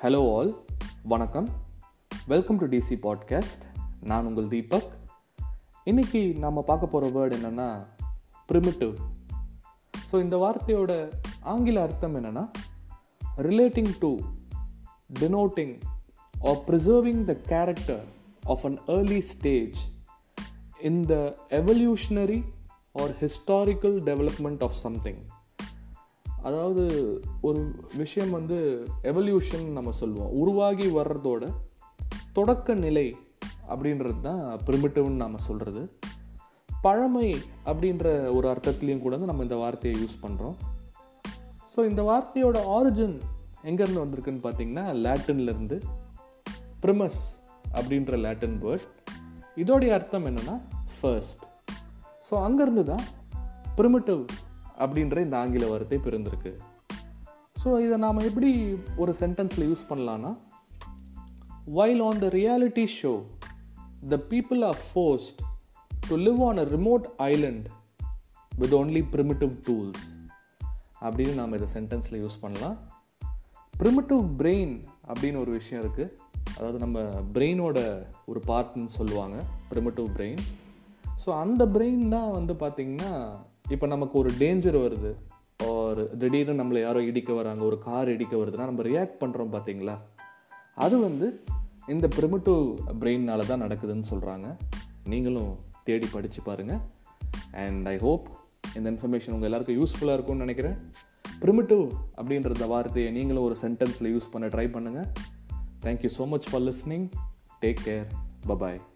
hello all வணக்கம் welcome to DC podcast நான் உங்கள் தீபக் இன்னைக்கு நாம் பார்க்க போகிற வேர்டு என்னென்னா ப்ரிமிட்டிவ் ஸோ இந்த வார்த்தையோட ஆங்கில அர்த்தம் என்னென்னா relating to denoting or preserving the character of an early stage in the evolutionary or historical development of something அதாவது ஒரு விஷயம் வந்து எவல்யூஷன் நம்ம சொல்லுவோம் உருவாகி வர்றதோட தொடக்க நிலை அப்படின்றது தான் ப்ரிமிட்டிவ்னு நாம் சொல்கிறது பழமை அப்படின்ற ஒரு அர்த்தத்துலேயும் கூட வந்து நம்ம இந்த வார்த்தையை யூஸ் பண்ணுறோம் ஸோ இந்த வார்த்தையோட ஆரிஜின் எங்கேருந்து வந்திருக்குன்னு பார்த்தீங்கன்னா லேட்டின்லேருந்து ப்ரிமஸ் அப்படின்ற லேட்டின் வேர்ட் இதோடைய அர்த்தம் என்னென்னா ஃபர்ஸ்ட் ஸோ அங்கேருந்து தான் ப்ரிமிட்டிவ் அப்படின்ற இந்த ஆங்கில வார்த்தை பிறந்திருக்கு ஸோ இதை நாம் எப்படி ஒரு சென்டென்ஸில் யூஸ் பண்ணலான்னா while on the reality show the people are forced to live on a remote island with only primitive tools அப்படின்னு நாம் இதை சென்டென்ஸில் யூஸ் பண்ணலாம் ப்ரிமிட்டிவ் பிரெயின் அப்படின்னு ஒரு விஷயம் இருக்குது அதாவது நம்ம பிரெயினோட ஒரு பார்ட்னு சொல்லுவாங்க ப்ரிமிட்டிவ் பிரெயின் ஸோ அந்த பிரெயின் தான் வந்து பார்த்திங்கன்னா இப்போ நமக்கு ஒரு டேஞ்சர் வருது ஒரு திடீர்னு நம்மளை யாரோ இடிக்க வராங்க ஒரு கார் இடிக்க வருதுன்னா நம்ம ரியாக்ட் பண்ணுறோம் பார்த்தீங்களா அது வந்து இந்த ப்ரிமிட்டிவ் பிரெயின்னால தான் நடக்குதுன்னு சொல்கிறாங்க நீங்களும் தேடி படித்து பாருங்கள் அண்ட் ஐ ஹோப் இந்த இன்ஃபர்மேஷன் உங்கள் எல்லாருக்கும் யூஸ்ஃபுல்லாக இருக்கும்னு நினைக்கிறேன் ப்ரிமிட்டிவ் அப்படின்ற வார்த்தையை நீங்களும் ஒரு சென்டென்ஸில் யூஸ் பண்ண ட்ரை பண்ணுங்கள் thank you so much for listening take care bye bye